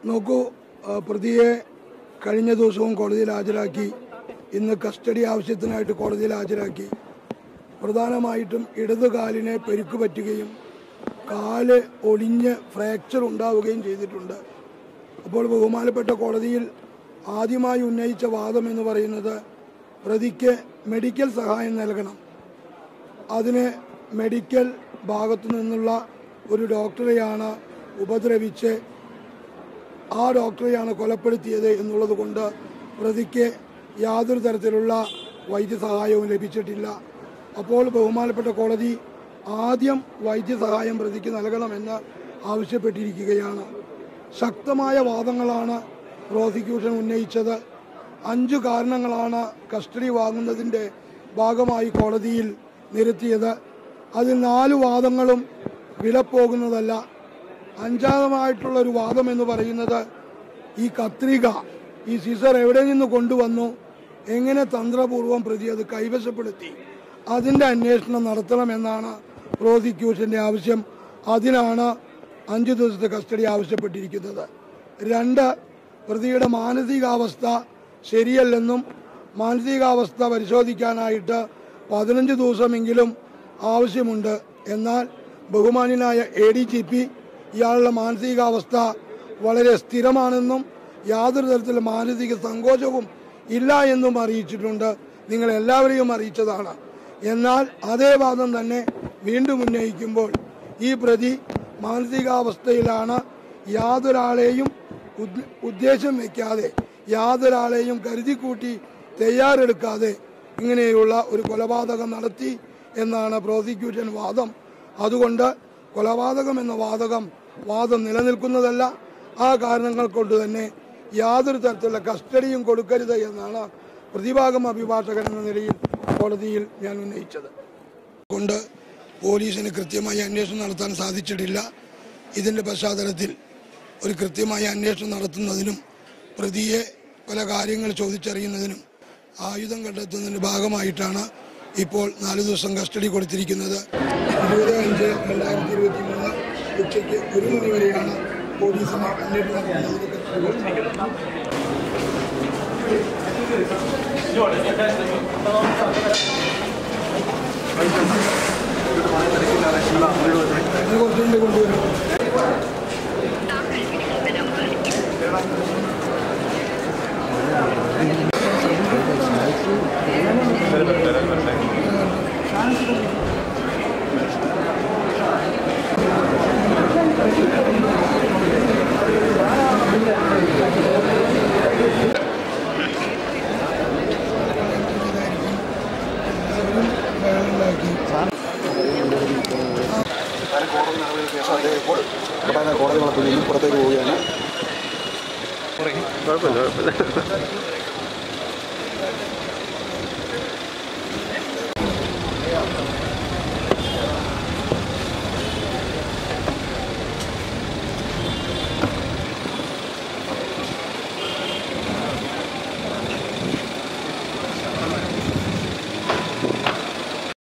നോക്കൂ ആ, പ്രതിയെ കഴിഞ്ഞ ദിവസവും കോടതിയിൽ ഹാജരാക്കി ഇന്ന് കസ്റ്റഡി ആവശ്യത്തിനായിട്ട് കോടതിയിൽ ഹാജരാക്കി പ്രധാനമായിട്ടും ഇടതു കാലിനെ പെരുക്ക് പറ്റുകയും കാല് ഒടിഞ്ഞ് ഫ്രാക്ചർ ഉണ്ടാവുകയും ചെയ്തിട്ടുണ്ട് അപ്പോൾ ബഹുമാനപ്പെട്ട കോടതിയിൽ ആദ്യമായി ഉന്നയിച്ച വാദം എന്ന് പറയുന്നത് പ്രതിക്ക് മെഡിക്കൽ സഹായം നൽകണം അതിന് മെഡിക്കൽ ഭാഗത്തു നിന്നുള്ള ഒരു ഡോക്ടറെയാണ് ഉപദ്രവിച്ച് ആ ഡോക്ടറെയാണ് കൊലപ്പെടുത്തിയത് എന്നുള്ളത് കൊണ്ട് പ്രതിക്ക് യാതൊരു തരത്തിലുള്ള വൈദ്യസഹായവും ലഭിച്ചിട്ടില്ല അപ്പോൾ ബഹുമാനപ്പെട്ട കോടതി ആദ്യം വൈദ്യസഹായം പ്രതിക്ക് നൽകണമെന്ന് ആവശ്യപ്പെട്ടിരിക്കുകയാണ് ശക്തമായ വാദങ്ങളാണ് പ്രോസിക്യൂഷൻ ഉന്നയിച്ചത് അഞ്ചു കാരണങ്ങളാണ് കസ്റ്റഡി വാങ്ങുന്നതിൻ്റെ ഭാഗമായി കോടതിയിൽ നിരത്തിയത് അതിൽ നാല് വാദങ്ങളും വിലപ്പോകുന്നതല്ല അഞ്ചാമതായിട്ടുള്ള ഒരു വാദം എന്ന് പറയുന്നത് ഈ കത്രിക ഈ സിസർ എവിടെ നിന്ന് കൊണ്ടുവന്നു എങ്ങനെ തന്ത്രപൂർവം പ്രതി അത് കൈവശപ്പെടുത്തി അതിന്റെ അന്വേഷണം നടത്തണമെന്നാണ് പ്രോസിക്യൂഷന്റെ ആവശ്യം അതിനാണ് അഞ്ചു ദിവസത്തെ കസ്റ്റഡി ആവശ്യപ്പെട്ടിരിക്കുന്നത് രണ്ട് പ്രതിയുടെ മാനസികാവസ്ഥ ശരിയല്ലെന്നും മാനസികാവസ്ഥ പരിശോധിക്കാനായിട്ട് പതിനഞ്ച് ദിവസമെങ്കിലും ആവശ്യമുണ്ട് എന്നാൽ ബഹുമാന്യനായ എ ഡി ജി പി ഇയാളുടെ മാനസികാവസ്ഥ വളരെ സ്ഥിരമാണെന്നും യാതൊരു തരത്തിലുള്ള മാനസിക സങ്കോചവും ഇല്ല എന്നും അറിയിച്ചിട്ടുണ്ട് നിങ്ങൾ എല്ലാവരെയും അറിയിച്ചതാണ് എന്നാൽ അതേ വാദം തന്നെ വീണ്ടും ഉന്നയിക്കുമ്പോൾ ഈ പ്രതി മാനസികാവസ്ഥയിലാണ് യാതൊരാളെയും ഉദ്- ഉദ്ദേശം വെക്കാതെ യാതൊരാളെയും കരുതിക്കൂട്ടി തയ്യാറെടുക്കാതെ ഇങ്ങനെയുള്ള ഒരു കൊലപാതകം നടത്തി എന്നാണ് പ്രോസിക്യൂഷൻ വാദം അതുകൊണ്ട് കൊലപാതകം എന്ന വാദകം വാദം നിലനിൽക്കുന്നതല്ല ആ കാരണങ്ങൾ കൊണ്ട് തന്നെ യാതൊരു തരത്തിലുള്ള കസ്റ്റഡിയും കൊടുക്കരുത് എന്നാണ് പ്രതിഭാഗം അഭിഭാഷകൻ എന്ന നിലയിൽ കോടതിയിൽ ഞാൻ ഉന്നയിച്ചത് കൊണ്ട് പോലീസിന് കൃത്യമായി അന്വേഷണം നടത്താൻ സാധിച്ചിട്ടില്ല ഇതിന്റെ പശ്ചാത്തലത്തിൽ ഒരു കൃത്യമായ അന്വേഷണം നടത്തുന്നതിനും പ്രതിയെ പല കാര്യങ്ങൾ ചോദിച്ചറിയുന്നതിനും ആയുധം കണ്ടെത്തുന്നതിന്റെ ഭാഗമായിട്ടാണ് ഇപ്പോൾ നാല് ദിവസം കസ്റ്റഡി കൊടുത്തിരിക്കുന്നത് ഇരുപത് അഞ്ച് രണ്ടായിരത്തി ഇരുപത്തി മൂന്ന് ഉച്ചയ്ക്ക് ഒരു മണി വരെയാണ് പോലീസിന് അന്വേഷണം നടത്തുന്നതിന് കസ്റ്റഡി കൊടുത്തിരിക്കുന്നത്. ഇത് കുറച്ചുകൂടി കൊണ്ടുവരും വയലുണ്ടാക്കി അങ്ങനെ കോടതി നടപടിക്ക് ശേഷം അദ്ദേഹം ഇപ്പോൾ ഉടനെ കോടതി വളർത്തുകയും പുറത്തേക്ക് പോവുകയാണ് കുഴപ്പമില്ല കുഴപ്പമില്ല